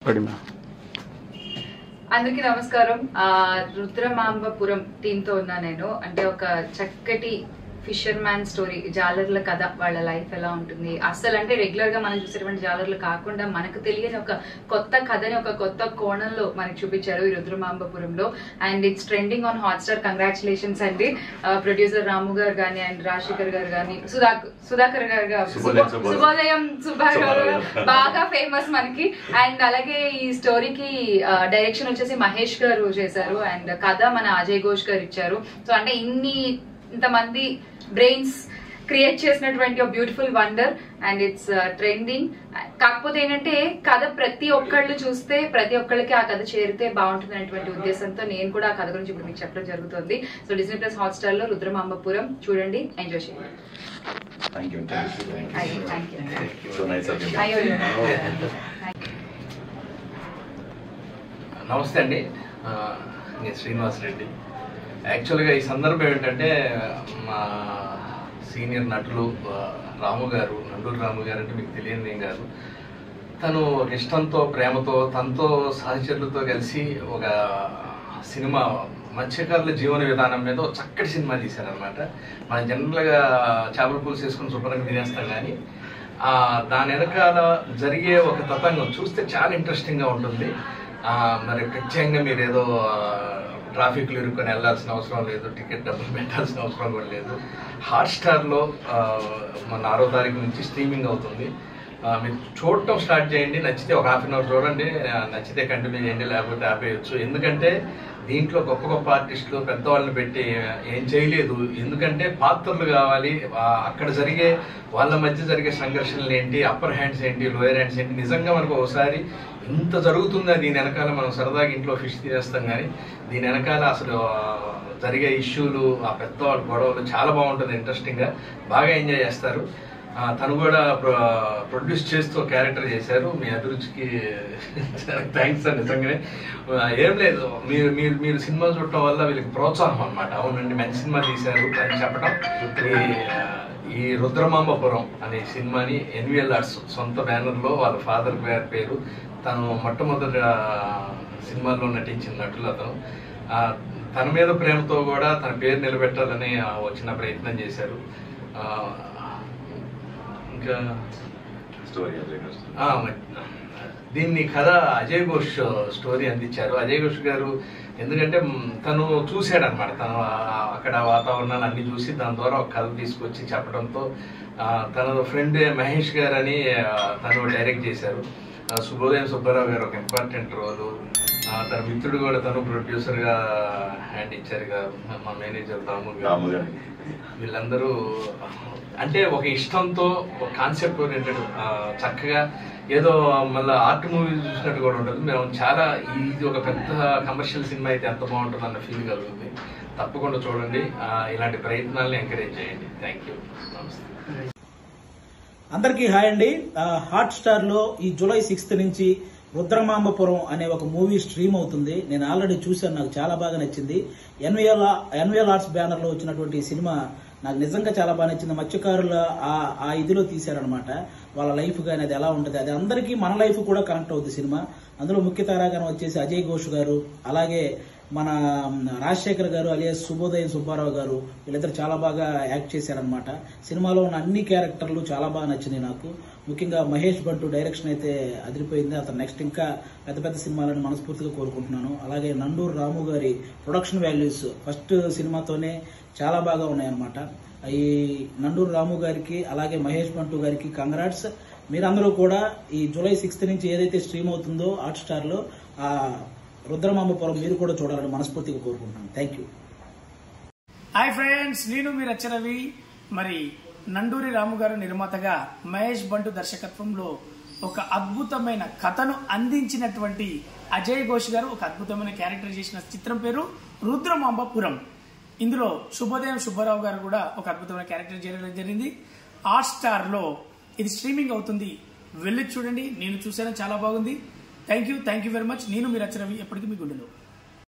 పడిమా అందరికీ నమస్కారం ఆ, రుద్రమాంబపురం టీమ్ తో ఉన్నా నేను అంటే ఒక చక్కటి ఫిషర్ మ్యాన్ స్టోరీ జాలర్ల కథ వాళ్ళ లైఫ్ ఎలా ఉంటుంది అసలు అంటే రెగ్యులర్ గా మనం చూసేటువంటి జాలర్లు కాకుండా మనకు తెలియని ఒక కొత్త కథని ఒక కొత్త కోణంలో మనకి చూపించారు ఈ రుద్రమాంబపురంలో and it's trending on Hotstar congratulations అండి ప్రొడ్యూసర్ రాము గారు కానీ అండ్ రాజశేఖర్ గారు కానీ సుధాకర్ సుధాకర్ గారు గా- శుభోదయం, శుభో- శుభోదయం. శుభోదయం సుభాష్ గారు శుభోదయం. బాగా ఫేమస్ మనకి అండ్ అలాగే ఈ స్టోరీకి డైరెక్షన్ వచ్చేసి మహేష్ గారు చేశారు అండ్ కథ మన అజయ్ ఘోష్ గారు ఇచ్చారు సో అంటే ఇన్ని ఇంతమంది బ్రెయిన్స్ క్రియేట్ చేసినటువంటి ఒక beautiful wonder and it's trending కాకపోతే ఏంటంటే కథ ప్రతి ఒక్కళ్ళు చూస్తే ప్రతి ఒక్కళ్ళకి ఆ కథ చేరితే బాగుంటుంది అనేటువంటి ఉద్దేశంతో నేను కూడా ఆ కథ గురించి ఇప్పుడు మీకు చెప్పడం జరుగుతుంది సో డిస్నీ ప్లస్ హాట్స్టార్ లో రుద్రమాంబపురం చూడండి ఎంజాయ్ చేయండి థ్యాంక్ యూ అయ్యో, thank you. So nice of you అయ్యో నమస్తే అండి ఆ, నేను శ్రీనివాస్ రెడ్డి యాక్చువల్గా ఈ సందర్భం ఏంటంటే మా సీనియర్ నటులు ఆ, రాము గారు నండూరు రాము గారు అంటే మీకు తెలియని ఏం కాదు తను ఒక ఇష్టంతో ప్రేమతో తనతో సహచరులతో కలిసి ఒక సినిమా మత్స్యకారుల జీవన విధానం మీద ఒక చక్కటి సినిమా తీశారనమాట మనం జనరల్గా చేపల పులుసు వేసుకుని శుభ్రంగా తినేస్తాం కానీ ఆ, దాని వెనకాల జరిగే ఒక తతంగం చూస్తే చాలా ఇంట్రెస్టింగ్గా ఉంటుంది ఆ, మరి ప్రత్యేకంగా మీరు ఏదో ట్రాఫిక్లో ఇరుక్కొని వెళ్ళాల్సిన అవసరం లేదు టికెట్ డబ్బులు పెట్టాల్సిన అవసరం కూడా లేదు హాట్స్టార్లో మన ఆరో తారీఖు నుంచి స్ట్రీమింగ్ అవుతుంది ఆ, మీరు చూడటం స్టార్ట్ చేయండి నచ్చితే ఒక హాఫ్ అన్ అవర్ చూడండి ఆ, నచ్చితే కంటిన్యూ చేయండి లేకపోతే ఆపేయచ్చు ఎందుకంటే దీంట్లో గొప్ప గొప్ప ఆర్టిస్టులు పెద్దవాళ్ళని పెట్టి ఏం చేయలేదు ఎందుకంటే పాత్రలు కావాలి ఆ, అక్కడ జరిగే వాళ్ళ మధ్య జరిగే సంఘర్షణలు ఏంటి అప్పర్ హ్యాండ్స్ ఏంటి లోయర్ హ్యాండ్స్ ఏంటి నిజంగా మనకు ఒకసారి ఇంత జరుగుతుందా దీని వెనకాల మనం సరదాగా ఇంట్లో ఫిష్ తినేస్తాం కానీ దీని వెనకాల అసలు ఆ, జరిగే ఇష్యూలు ఆ పెద్దవాళ్ళ గొడవలు చాలా బాగుంటుంది ఇంట్రెస్టింగ్గా బాగా ఎంజాయ్ చేస్తారు ఆ, తను కూడా ప్రొ- ప్రొడ్యూస్ చేస్తూ క్యారెక్టర్ చేశారు మీ అభిరుచికి థ్యాంక్స్ అండి నిజంగానే ఆ, ఏం లేదు మీరు మీరు మీరు సినిమా చూడటం వల్ల వీళ్ళకి ప్రోత్సాహం అనమాట అవునండి మంచి సినిమా తీశారు అని చెప్పడం ఈ ఆ, ఈ రుద్రమాంబపురం అనే సినిమాని ఎన్విఎల్ ఆర్ట్స్ సొంత బ్యానర్లో వాళ్ళ ఫాదర్ గారి పేరు తను మొట్టమొదటి ఆ, సినిమాల్లో నటించిన నటులు అతను ఆ, తన మీద ప్రేమతో కూడా తన పేరు నిలబెట్టాలని ఆ, వచ్చిన ప్రయత్నం చేశారు ఆ, ఇంకా స్టోరీ అజయ్ గారు ఆ, మ- దీన్ని కథ అజయ్ ఘోష్ స్టోరీ అందించారు అజయ్ ఘోష్ గారు ఎందుకంటే మ్, తను చూశాడనమాట తను ఆ- అక్కడ వాతావరణాన్ని అన్ని చూసి దాని ద్వారా ఒక కథ తీసుకొచ్చి చెప్పడంతో ఆ, తన ఫ్రెండ్ మహేష్ గారు అని ఆ, తను డైరెక్ట్ చేశారు ఆ, శుభోదయం సుబ్బారావు గారు ఒక ఇంపార్టెంట్ రోలు ఆ, తన మిత్రుడు కూడా తను ప్రొడ్యూసర్ గా హ్యాండ్ ఇచ్చారు ఇక మా మేనేజర్ రాము రాము గారు గారు వీళ్ళందరూ అంటే ఒక ఇష్టంతో ఒక కాన్సెప్ట్ ఓరియంటెడ్ చక్కగా ఏదో మళ్ళీ ఆర్ట్ మూవీ చూసినట్టు కూడా ఉంటుంది మేము చాలా ఇది ఒక పెద్ద కమర్షియల్ సినిమా అయితే ఎంత బాగుంటుంది అన్న ఫీల్ కలుగుతుంది తప్పకుండా చూడండి ఆ, ఇలాంటి ప్రయత్నాలను ఎంకరేజ్ చేయండి థ్యాంక్ యూ నమస్తే అందరికీ హాయ్ అండి ఆ, హాట్ స్టార్ లో ఈ జూలై సిక్స్త్ నుంచి రుద్రమాంబపురం అనే ఒక మూవీ స్ట్రీమ్ అవుతుంది నేను ఆల్రెడీ చూశాను నాకు చాలా బాగా నచ్చింది ఎన్విఎల్ ఎన్విఎల్ ఆర్ట్స్ బ్యానర్ లో వచ్చినటువంటి ఈ సినిమా నాకు నిజంగా చాలా బాగా నచ్చింది మత్స్యకారుల ఆ ఆ ఇదిలో తీశారనమాట వాళ్ళ లైఫ్ కానీ అది ఎలా ఉంటుంది అది అందరికీ మన లైఫ్ కూడా కనెక్ట్ అవుతుంది సినిమా అందులో ముఖ్య తారాగణం వచ్చేసి అజయ్ ఘోష్ గారు అలాగే మన రాజశేఖర్ గారు అలియాస్ శుభోదయం సుబ్బారావు గారు వీళ్ళిద్దరు చాలా బాగా యాక్ట్ చేశారనమాట సినిమాలో ఉన్న అన్ని క్యారెక్టర్లు చాలా బాగా నచ్చినాయి నాకు ముఖ్యంగా మహేష్ బంటు డైరెక్షన్ అయితే అదిరిపోయింది అతను నెక్స్ట్ ఇంకా పెద్ద పెద్ద సినిమాలను మనస్ఫూర్తిగా కోరుకుంటున్నాను అలాగే నండూరు రాము గారి ప్రొడక్షన్ వాల్యూస్ ఫస్ట్ సినిమాతోనే చాలా బాగా ఉన్నాయన్నమాట ఈ నండూరు రాము గారికి అలాగే మహేష్ బంటు గారికి కంగ్రాట్స్ మీరందరూ కూడా ఈ జూలై సిక్స్త్ నుంచి ఏదైతే స్ట్రీమ్ అవుతుందో హాట్ స్టార్ లో ఆ రుద్రమాంబపురం మీరు కూడా చూడాలని మనస్ఫూర్తిగా కోరుకుంటున్నాను థ్యాంక్ యూ హాయ్ ఫ్రెండ్స్ నేను మీరు రవి మరి నండూరి రాము గారు నిర్మాతగా మహేష్ బంటు దర్శకత్వంలో ఒక అద్భుతమైన కథను అందించినటువంటి అజయ్ ఘోష్ గారు ఒక అద్భుతమైన క్యారెక్టర్ చేసిన చిత్రం పేరు రుద్రమాంబపురం ఇందులో శుభోదయం సుబ్బారావు గారు కూడా ఒక అద్భుతమైన క్యారెక్టర్ చేయడం జరిగింది హాట్ స్టార్ లో ఇది స్ట్రీమింగ్ అవుతుంది వెళ్ళి చూడండి నేను చూసాను చాలా బాగుంది thank you thank you very much నేను మీరు రవి ఎప్పటికీ మీ గుండెలో